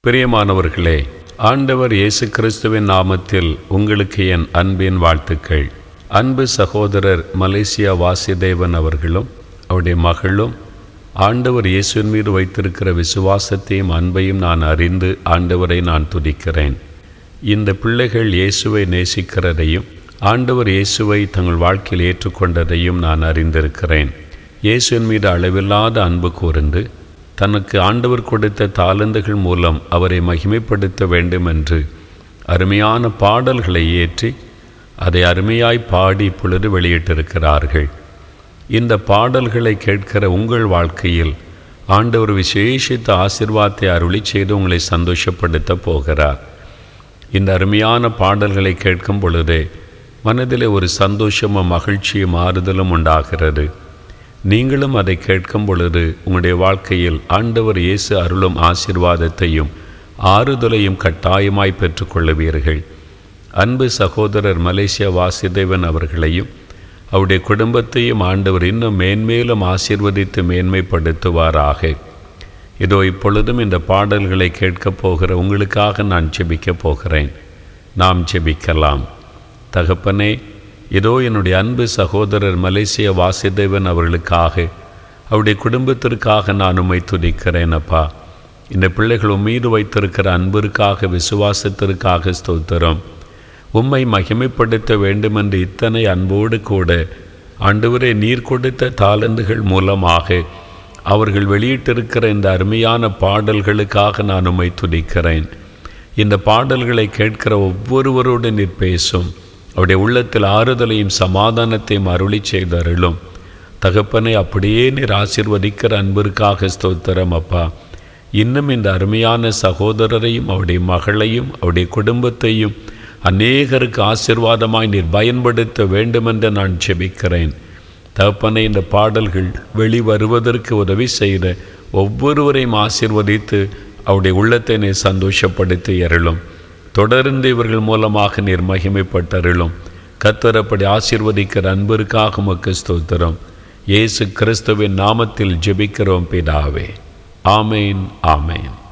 பிரியமானவர்களே ஆண்டவர் இயேசு கிறிஸ்துவின் நாமத்தில் உங்களுக்கு என் அன்பின் வாழ்த்துக்கள் அன்பு சகோதரர் மலேசியா வாசிதேவன் அவர்களும் அவருடைய மகளும் ஆண்டவர் இயேசுவின் மீது வைத்திருக்கிற விசுவாசத்தையும் அன்பையும் நான் அறிந்து ஆண்டவரை நான் துதிக்கிறேன் இந்த பிள்ளைகள் இயேசுவை நேசிக்கிறதையும் ஆண்டவர் இயேசுவை தங்கள் வாழ்க்கையில் ஏற்றுக்கொண்டதையும் நான் அறிந்திருக்கிறேன் இயேசுவின் மீது அளவில்லாத அன்பு கூர்ந்து தனக்கு ஆண்டவர் கொடுத்த தாளந்துகள் மூலம் அவரை மகிமைப்படுத்த வேண்டும் என்று அருமையான பாடல்களை ஏற்றி அதை அருமையாய் பாடி இப்பொழுது வெளியிட்டிருக்கிறார்கள் இந்த பாடல்களை கேட்கிற உங்கள் வாழ்க்கையில் ஆண்டவர் விசேஷித்த ஆசிர்வாதத்தை அருளி செய்து உங்களை சந்தோஷப்படுத்த போகிறார் இந்த அருமையான பாடல்களை கேட்கும் பொழுதே மனதிலே ஒரு சந்தோஷமும் மகிழ்ச்சியும் ஆறுதலும் உண்டாகிறது நீங்களும் அதை கேட்கும் பொழுது உங்களுடைய வாழ்க்கையில் ஆண்டவர் இயேசு அருளும் ஆசிர்வாதத்தையும் ஆறுதலையும் கட்டாயமாய் பெற்றுக்கொள்ளுவீர்கள் அன்பு சகோதரர் மலேசியா வாசுதேவன் அவர்களையும் அவருடைய குடும்பத்தையும் ஆண்டவர் இன்னும் மேன்மேலும் ஆசிர்வதித்து மேன்மைப்படுத்துவாராக இதோ இப்பொழுதும் இந்த பாடல்களை கேட்கப் போகிற உங்களுக்காக நான் ஜெபிக்கப் போகிறேன் நாம் ஜெபிக்கலாம் தகப்பனே இதோ என்னுடைய அன்பு சகோதரர் மலேசிய வாசுதேவன் அவர்களுக்காக அவருடைய குடும்பத்திற்காக நான் உம்மை துதிக்கிறேன் அப்பா இந்த பிள்ளைகள் மீது வைத்திருக்கிற அன்பிற்காக விசுவாசத்திற்காக ஸ்தோத்திரம் உம்மை மகிமைப்படுத்த வேண்டுமென்று இத்தனை அன்போடு கூட ஆண்டவரே நீர் கொடுத்த தாளந்துகள் மூலமாக அவர்கள் வெளியிட்டிருக்கிற இந்த அருமையான பாடல்களுக்காக நான் உம்மை துதிக்கிறேன் இந்த பாடல்களை கேட்கிற ஒவ்வொருவரோடு நீர் பேசும் அவருடைய உள்ளத்தில் ஆறுதலையும் சமாதானத்தையும் அருளி செய்தருளும் தகப்பனை அப்படியே நீர் ஆசிர்வதிக்கிற அன்பிற்காக ஸ்தோத்திரம் அப்பா இன்னும் இந்த அருமையான சகோதரரையும் அவருடைய மகளையும் அவருடைய குடும்பத்தையும் அநேகருக்கு ஆசிர்வாதமாய் நீர் பயன்படுத்த வேண்டுமென்று நான் ஜெபிக்கிறேன் தகப்பனை இந்த பாடல்கள் வெளிவருவதற்கு உதவி செய்த ஒவ்வொருவரையும் ஆசிர்வதித்து அவருடைய உள்ளத்தை நீர் சந்தோஷப்படுத்தி அருளும் தொடர்ந்து இவர்கள் மூலமாக நீர் மகிமைப்பட்டருளும் கத்தரப்படி ஆசிர்வதிக்கிற அன்பிற்காக உமக்கு ஸ்தோத்திரம் இயேசு கிறிஸ்துவின் நாமத்தில் ஜெபிக்கிறோம் பிதாவே ஆமேன் ஆமேன்